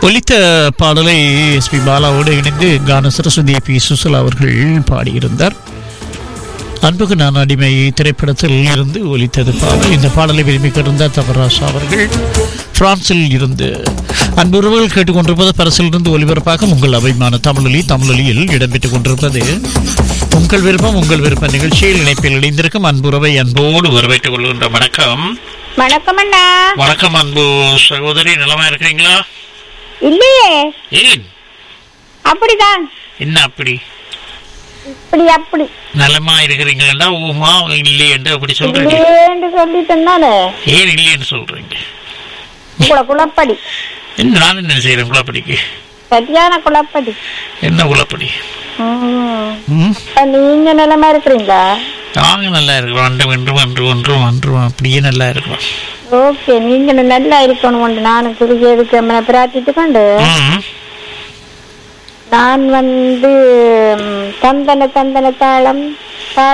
ஒலித்த பாடலை எஸ்பி பாலாவோடு இணைந்து கான சரஸ்வதி பி சுசலா அவர்கள் பாடியிருந்தார் அன்புக்கு நான் அடிமை திரைப்படத்தில் இருந்து ஒலித்தது பாடல் இந்த பாடலை விரும்பி கிடந்த தவராசா அவர்கள் பிரான்சில் இருந்து அன்புறவுகள் கேட்டுக்கொண்டிருப்பது பரிசிலிருந்து ஒலிபரப்பாக உங்கள் அபிமான தமிழொலி தமிழொலியில் இடம்பெற்றுக் கொண்டிருப்பது உங்கள் விருப்பம் உங்கள் விருப்ப நிகழ்ச்சியில் இணைப்பில் இணைந்திருக்கும் அன்புறவை அன்போடு வரவேற்றுக் கொள்கின்ற வணக்கம் வணக்கம் அண்ணா வணக்கம் அன்பு சகோதரி நலமா இருக்கிறீங்களா இல்லையே ஏன் அப்படிதான் என்ன அப்படி இப்படி அப்படி நலமா இருக்கிறீங்களா ஓமா இல்லையென்று அப்படி சொல்றீங்க இல்லையேன்னு சொல்லிட்டேன் தானே ஏன் இல்லையென்று சொல்றீங்க உங்களை குளப்படி என்ன நான் என்ன செய்யறேன் குளப்படிக்கு சரியான குளப்படி என்ன குளப்படி ம். ம் அப்ப நீங்க நிலைமை இருக்கிறீங்களா நாங்க நல்லா இருக்கிறோம் அன்று ஒன்றும் அன்று ஒன்றும் அன்றும் அப்படியே நல்லா இருக்கிறோம் ஓகே நீங்க நல்லா இருக்கணும் நானும் குறுகிய இருக்க பிரார்த்தித்து கொண்டு ம் நான் வந்து ம், தந்தன தந்தன தாளம்